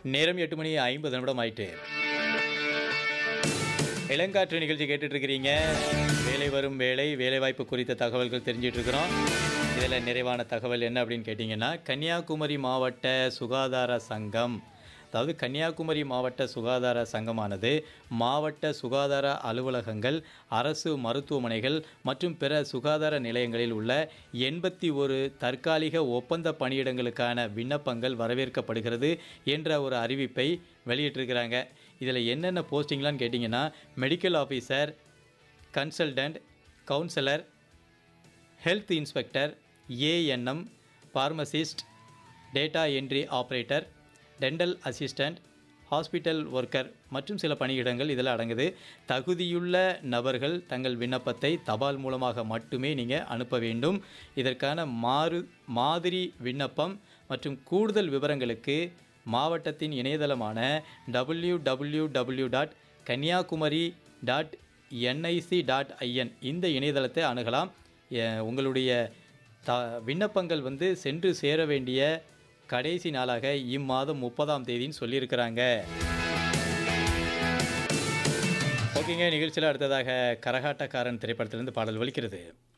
நேரம் எட்டு மணி ஐம்பது நிமிடம் ஆயிட்டு இளங்காற்று நிகழ்ச்சி கேட்டுட்டு இருக்கிறீங்க வேலை வரும் வேலை வேலைவாய்ப்பு குறித்த தகவல்கள் தெரிஞ்சிட்டு இருக்கிறோம் இதில் நிறைவான தகவல் என்ன அப்படின்னு கேட்டிங்கன்னா கன்னியாகுமரி மாவட்ட சுகாதார சங்கம் அதாவது கன்னியாகுமரி மாவட்ட சுகாதார சங்கமானது மாவட்ட சுகாதார அலுவலகங்கள் அரசு மருத்துவமனைகள் மற்றும் பிற சுகாதார நிலையங்களில் உள்ள எண்பத்தி ஒரு தற்காலிக ஒப்பந்த பணியிடங்களுக்கான விண்ணப்பங்கள் வரவேற்கப்படுகிறது என்ற ஒரு அறிவிப்பை வெளியிட்டிருக்கிறாங்க இதில் என்னென்ன போஸ்டிங்லான்னு கேட்டிங்கன்னா medical officer consultant counsellor health inspector ANM pharmacist data entry operator dental assistant hospital worker மற்றும் சில பணியிடங்கள் இதில் அடங்குது தகுதியுள்ள நபர்கள் தங்கள் விண்ணப்பத்தை தபால் மூலமாக மட்டுமே நீங்கள் அனுப்ப வேண்டும் இதற்கான மாறு மாதிரி விண்ணப்பம் மற்றும் கூடுதல் விவரங்களுக்கு மாவட்டத்தின் இணையதளமான W W W dot Kanniyakumari dot NIC dot IN இந்த இணையதளத்தை அணுகலாம் எ- உங்களுடைய த விண்ணப்பங்கள் வந்து சென்று சேர வேண்டிய கடைசி நாளாக இம்மாதம் முப்பதாம் தேதின்னு சொல்லியிருக்கிறாங்க ஓகேங்க நிகழ்ச்சியில் அடுத்ததாக கரகாட்டக்காரன் திரைப்படத்திலிருந்து பாடல் ஒலிக்கிறது